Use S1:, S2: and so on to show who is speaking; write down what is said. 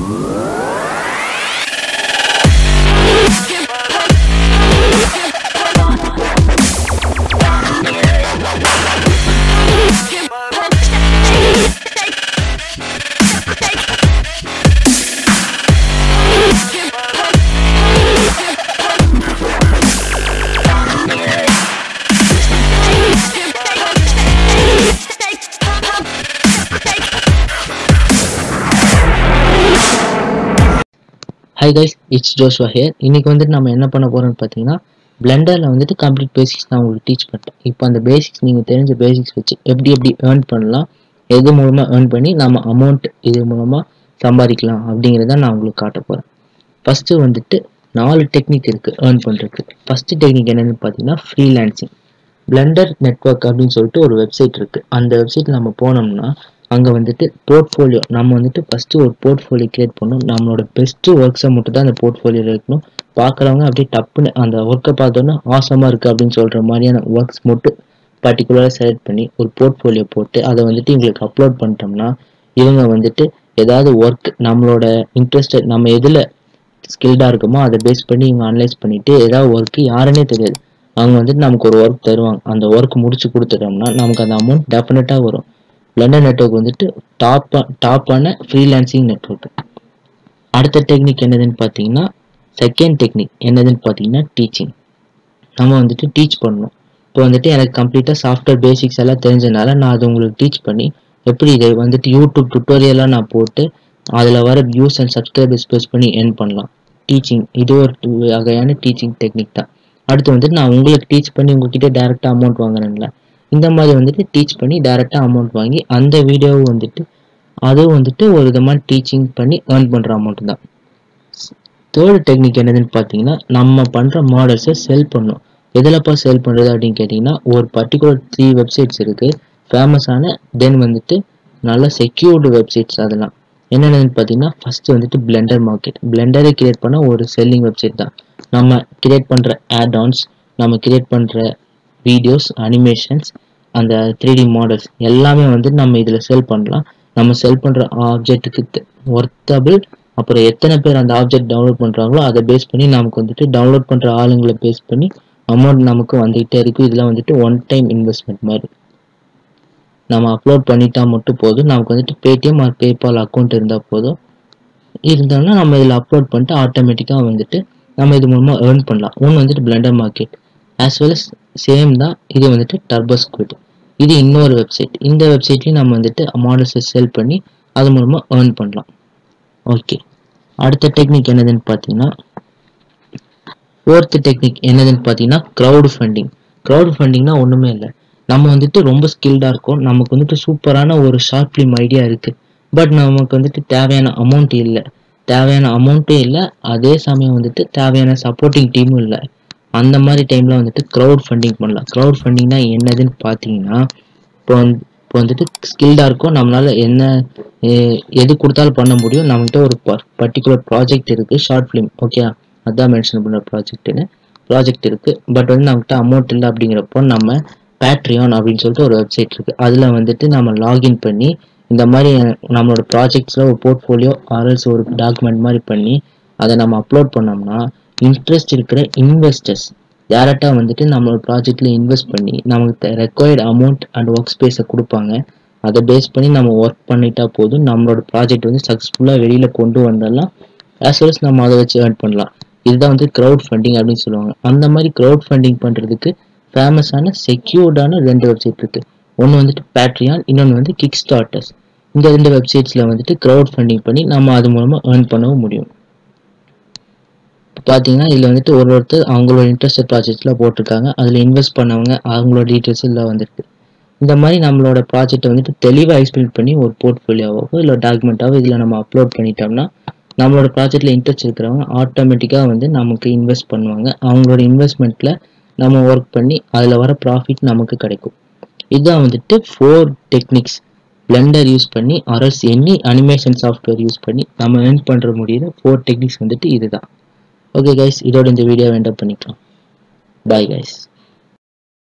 S1: high guys it's Joshua here இன்னைக்கு வந்துட்டு நம்ம என்ன பண்ண போறோம்னு பார்த்தீங்கன்னா பிளெண்டரில் வந்துட்டு கம்ப்ளீட் பேசிக்ஸ் நான் உங்களுக்கு டீச் பண்ணிட்டேன் இப்போ அந்த பேசிக்ஸ் நீங்கள் தெரிஞ்ச பேசிக்ஸ் வச்சு எப்படி எப்படி ஏர்ன் பண்ணலாம் எது மூலமாக ஏர்ன் பண்ணி நம்ம அமௌண்ட் இது மூலமாக சம்பாதிக்கலாம் அப்படிங்கிறத நான் உங்களுக்கு காட்ட போகிறேன் ஃபஸ்ட்டு வந்துட்டு நாலு டெக்னிக் இருக்குது ஏர்ன் பண்ணுறதுக்கு ஃபஸ்ட்டு டெக்னிக் என்னென்னு பார்த்தீங்கன்னா ஃப்ரீலான்சிங் பிளெண்டர் நெட்வொர்க் அப்படின்னு சொல்லிட்டு ஒரு வெப்சைட் இருக்குது அந்த வெப்சைட் நம்ம போனோம்னா அங்கே வந்துட்டு போர்ட்ஃபோலியோ நம்ம வந்துட்டு ஃபஸ்ட்டு ஒரு போர்ட்ஃபோலியோ கிரியேட் பண்ணணும் நம்மளோட பெஸ்ட்டு ஒர்க்ஸை மட்டும் தான் அந்த போர்ட்ஃபோலியோவில் இருக்கணும் பார்க்குறவங்க அப்படியே டப்புன்னு அந்த ஒர்க்கை பார்த்தோன்னா ஆசமாக இருக்குது அப்படின்னு சொல்கிற மாதிரியான ஒர்க்ஸ் மட்டும் பர்டிகுலராக செலக்ட் பண்ணி ஒரு போர்ட்ஃபோலியோ போட்டு அதை வந்துட்டு இவங்களுக்கு அப்லோட் பண்ணிட்டோம்னா இவங்க வந்துட்டு ஏதாவது ஒர்க் நம்மளோட இன்ட்ரெஸ்டட் நம்ம எதில் ஸ்கில்டாக இருக்குமோ அதை பேஸ் பண்ணி இவங்க அனலைஸ் பண்ணிவிட்டு ஏதாவது ஒர்க்கு யாருன்னே தெரியாது அவங்க வந்துட்டு நமக்கு ஒரு ஒர்க் தருவாங்க அந்த ஒர்க் முடிச்சு கொடுத்துட்டோம்னா நமக்கு அந்த அமௌண்ட் டெஃபினட்டாக வரும் பிளண்டர் நெட்ஒர்க் வந்துட்டு டாப் டாப்பான ஃப்ரீலான்சிங் நெட்ஒர்க் அடுத்த டெக்னிக் என்னதுன்னு பார்த்தீங்கன்னா செகண்ட் டெக்னிக் என்னதுன்னு பார்த்தீங்கன்னா டீச்சிங் நம்ம வந்துட்டு டீச் பண்ணணும் இப்போ வந்துட்டு எனக்கு கம்ப்ளீட்டாக சாஃப்ட்வேர் பேசிக்ஸ் எல்லாம் தெரிஞ்சனால நான் அதை உங்களுக்கு டீச் பண்ணி எப்படி இதை வந்துட்டு யூடியூப் டுட்டோரியலாக நான் போட்டு அதில் வர வியூஸ் அண்ட் சப்ஸ்கிரைபர்ஸ் பேஸ் பண்ணி எர்ன் பண்ணலாம் டீச்சிங் இது ஒரு வகையான டீச்சிங் டெக்னிக் தான் அடுத்து வந்துட்டு நான் உங்களுக்கு டீச் பண்ணி உங்ககிட்ட டேரெக்டாக அமௌண்ட் வாங்குறேன்ல இந்த மாதிரி வந்துட்டு டீச் பண்ணி டேரெக்டாக அமௌண்ட் வாங்கி அந்த வீடியோவை வந்துட்டு அதுவும் வந்துட்டு ஒரு விதமாக டீச்சிங் பண்ணி ஏர்ன் பண்ணுற அமௌண்ட் தான் தேர்ட் டெக்னிக் என்னதுன்னு பார்த்தீங்கன்னா நம்ம பண்ணுற மாடல்ஸை செல் பண்ணணும் எதிலப்பா செல் பண்ணுறது அப்படின்னு கேட்டிங்கன்னா ஒரு பர்டிகுலர் த்ரீ வெப்சைட்ஸ் இருக்குது ஃபேமஸான தென் வந்துட்டு நல்ல செக்யூர்டு வெப்சைட்ஸ் அதெல்லாம் என்னென்னு பார்த்தீங்கன்னா ஃபஸ்ட்டு வந்துட்டு பிளெண்டர் மார்க்கெட் பிளெண்டரை கிரியேட் பண்ண ஒரு செல்லிங் வெப்சைட் தான் நம்ம கிரியேட் பண்ணுற ஆட் ஆன்ஸ் நம்ம கிரியேட் பண்ணுற வீடியோஸ் அனிமேஷன்ஸ் அந்த த்ரீ டி மாடல்ஸ் எல்லாமே வந்து நம்ம இதில் செல் பண்ணலாம் நம்ம செல் பண்ணுற ஆப்ஜெக்ட்டுக்கு ஒர்த்தபிள் அப்புறம் எத்தனை பேர் அந்த ஆப்ஜெக்ட் டவுன்லோட் பண்ணுறாங்களோ அதை பேஸ் பண்ணி நமக்கு வந்துட்டு டவுன்லோட் பண்ணுற ஆளுங்களை பேஸ் பண்ணி அமௌண்ட் நமக்கு வந்துகிட்டே இருக்கும் இதெல்லாம் வந்துட்டு ஒன் டைம் இன்வெஸ்ட்மெண்ட் மாதிரி நம்ம அப்லோட் பண்ணிட்டா மட்டும் போதும் நமக்கு வந்துட்டு பேடிஎம் ஆர் பேபால் அக்கௌண்ட் இருந்தால் போதும் இருந்தோம்னா நம்ம இதில் அப்லோட் பண்ணிட்டு ஆட்டோமேட்டிக்காக வந்துட்டு நம்ம இது மூலமாக ஏர்ன் பண்ணலாம் ஒன்று வந்துட்டு Blender market as well as same தான் இது வந்துட்டு டர்போ ஸ்குவிட் இது இன்னொரு வெப்சைட் இந்த வெப்சைட்லேயும் நம்ம வந்துட்டு மாடல்ஸை செல் பண்ணி அது மூலமாக ஏர்ன் பண்ணலாம் ஓகே அடுத்த டெக்னிக் என்னதுன்னு பார்த்தீங்கன்னா ஃபோர்த்து டெக்னிக் என்னதுன்னு பார்த்தீங்கன்னா க்ரௌட் ஃபண்டிங் க்ரௌட் ஃபண்டிங்னா ஒன்றுமே இல்லை நம்ம வந்துட்டு ரொம்ப ஸ்கில்டாக இருக்கோம் நமக்கு வந்துட்டு சூப்பரான ஒரு ஷார்ட் ஃபிலிம் ஐடியா இருக்குது பட் நமக்கு வந்துட்டு தேவையான அமௌண்ட் இல்லை தேவையான அமௌண்ட்டும் இல்லை அதே சமயம் வந்துட்டு தேவையான சப்போர்ட்டிங் டீமும் இல்லை அந்த மாதிரி டைமில் வந்துட்டு க்ரௌட் ஃபண்டிங் பண்ணலாம் க்ரௌட் ஃபண்டிங்னா என்னதுன்னு பார்த்தீங்கன்னா இப்போ வந்து இப்போ வந்துட்டு ஸ்கில்டாக இருக்கும் நம்மளால் என்ன எது கொடுத்தாலும் பண்ண முடியும் நம்மகிட்ட ஒரு பர்டிகுலர் ப்ராஜெக்ட் இருக்குது ஷார்ட் ஃபிலிம் ஓகே அதான் மென்ஷன் பண்ணுற ப்ராஜெக்ட்டுன்னு ப்ராஜெக்ட் இருக்குது பட் வந்து நம்மகிட்ட அமௌண்ட் இல்லை அப்படிங்கிறப்போ நம்ம பேட்ரியான் அப்படின்னு சொல்லிட்டு ஒரு வெப்சைட் இருக்குது அதில் வந்துட்டு நம்ம லாகின் பண்ணி இந்த மாதிரி நம்மளோட ப்ராஜெக்ட்ஸில் ஒரு போர்ட்ஃபோலியோ ஆர்எல்ஸ் ஒரு டாக்குமெண்ட் மாதிரி பண்ணி அதை நம்ம அப்லோட் பண்ணோம்னா இன்ட்ரெஸ்ட் இருக்கிற இன்வெஸ்டர்ஸ் டேரெக்டாக வந்துட்டு நம்மளோட ப்ராஜெக்டில் இன்வெஸ்ட் பண்ணி நமக்கு ரெக்வயர்டு அமௌண்ட் அண்ட் ஒர்க் ஸ்பேஸை கொடுப்பாங்க அதை பேஸ் பண்ணி நம்ம ஒர்க் பண்ணிட்டா போதும் நம்மளோட ப்ராஜெக்ட் வந்து சக்ஸஸ்ஃபுல்லாக வெளியில் கொண்டு வந்துடலாம் ஆஸ் வெல்ஸ் நம்ம அதை வச்சு ஏர்ன் பண்ணலாம் இதுதான் வந்து க்ரௌட் ஃபண்டிங் அப்படின்னு சொல்லுவாங்க அந்த மாதிரி க்ரௌட் ஃபண்டிங் பண்ணுறதுக்கு ஃபேமஸான செக்யூர்டான ரெண்டு வெப்சைட் இருக்குது ஒன்று வந்துட்டு பேட்ரியான் இன்னொன்று வந்து கிக் ஸ்டார்டர்ஸ் இந்த ரெண்டு வெப்சைட்ஸில் வந்துட்டு க்ரௌட் ஃபண்டிங் பண்ணி நம்ம அது மூலமாக ஏர்ன் பண்ணவும் முடியும் பார்த்தீங்கன்னா இதில் வந்துட்டு ஒரு ஒருத்தர் அவங்களோட இன்ட்ரெஸ்டட் ப்ராஜெக்ட்ஸில் போட்டிருக்காங்க அதில் இன்வெஸ்ட் பண்ணவங்க அவங்களோட டீட்டெயில்ஸ் இதில் வந்துருக்கு இந்த மாதிரி நம்மளோட ப்ராஜெக்ட்டை வந்துட்டு தெளிவாக எக்ஸ்பிளைன் பண்ணி ஒரு போர்ட்ஃபோலியோவோ இல்லை டாக்குமெண்ட்டாவோ இதில் நம்ம அப்லோட் பண்ணிட்டோம்னா நம்மளோட ப்ராஜெக்ட்டில் இன்ட்ரெஸ்ட் இருக்கிறவங்க ஆட்டோமேட்டிக்காக வந்து நமக்கு இன்வெஸ்ட் பண்ணுவாங்க அவங்களோட இன்வெஸ்ட்மெண்ட்டில் நம்ம ஒர்க் பண்ணி அதில் வர ப்ராஃபிட் நமக்கு கிடைக்கும் இதுதான் வந்துட்டு ஃபோர் டெக்னிக்ஸ் பிளெண்டர் யூஸ் பண்ணி அரஸ் எனி அனிமேஷன் சாஃப்ட்வேர் யூஸ் பண்ணி நம்ம ஏர்ன் பண்ணுற முடியிற ஃபோர் டெக்னிக்ஸ் வந்துட்டு இதுதான் ஓகே கைஸ் இதோட இந்த வீடியோ என்டப் பண்ணிக்கலாம் பாய் கைஸ்